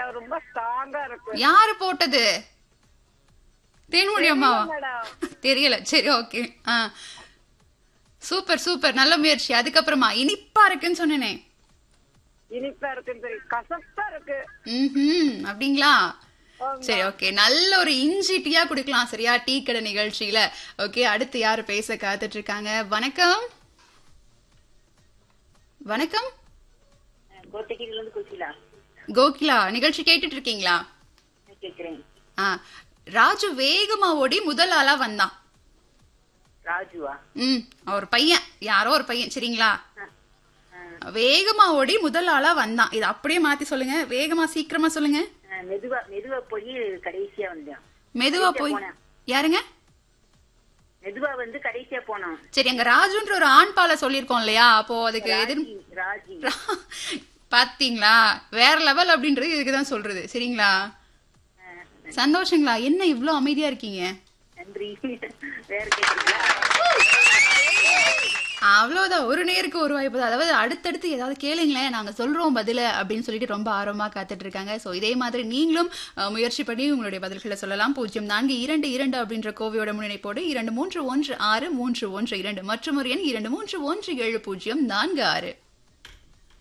ரொம்ப ஸ்ட்ராங்கா இருக்கு யாரு போட்டது தேன்மொழி அம்மாவா மேடம் தெரியல சரி ஓகே ஆ சூப்பர் சூப்பர் நல்ல முயற்சி அதுக்கப்புறமா இனிப்பா இருக்குன்னு சொன்னேனே இனிப்பா இருக்குன்னு சரி கசப்பா இருக்கு ம் அப்படிங்களா ஆமா. சரி ஓகே நல்ல ஒரு இஞ்சி டீயா குடிக்கலாம் சரியா டீ கடை நிகழ்ச்சியில ஓகே அடுத்து யாரு பேச காத்துட்டு இருக்காங்க வணக்கம் வணக்கம் கோத்தகிரில இருந்து குச்சிலா கோகிலா நிகழ்ச்சி கேட்டுட்டு இருக்கீங்களா கேக்குறேன் ஆ ராஜு வேகமா ஓடி முதல் ஆளா வந்தான் ராஜுவா ம் ஒரு பையன் யாரோ ஒரு பையன் சரிங்களா வேகமா ஓடி முதல் ஆளா வந்தான் இது அப்படியே மாத்தி சொல்லுங்க வேகமா சீக்கிரமா சொல்லுங்க அஹ் மெதுவா மெதுவா போய் கடைசியா வந்தேன் மெதுவா போய் போனேன். யாருங்க மெதுவா வந்து கடைசியா போனோம் சரி அங்க ராஜுன்ற ஒரு ஆண் பாலை சொல்லியிருக்கோம் இல்லையா அப்போ அதுக்கு எதிர் ராஜி ராஜி பாத்தீங்களா வேற லெவல் அப்படின்றது இதுக்குதான் சொல்றது சரிங்களா சந்தோஷங்களா என்ன இவ்ளோ அமைதியா இருக்கீங்க நன்றி வேற கேக்குறீங்களா அவ்வளவுதான் ஒரு நேருக்கு ஒரு வாய்ப்பு தான் அதாவது அடுத்தடுத்து ஏதாவது கேளுங்களேன் நாங்க சொல்றோம் பதில அப்படின்னு சொல்லிட்டு ரொம்ப ஆர்வமா காத்துட்டு இருக்காங்க சோ இதே மாதிரி நீங்களும் அஹ், முயற்சி பண்ணி உங்களுடைய பதில்களை சொல்லலாம் பூஜ்ஜியம் நான்கு இரண்டு இரண்டு அப்படின்ற கோவையோட முன்னிணைப்போடு இரண்டு மூன்று ஒன்று ஆறு மூன்று ஒன்று இரண்டு மற்றும் ஒரு எண் இரண்டு மூன்று ஒன்று ஏழு பூஜ்ஜியம் நான்கு ஆறு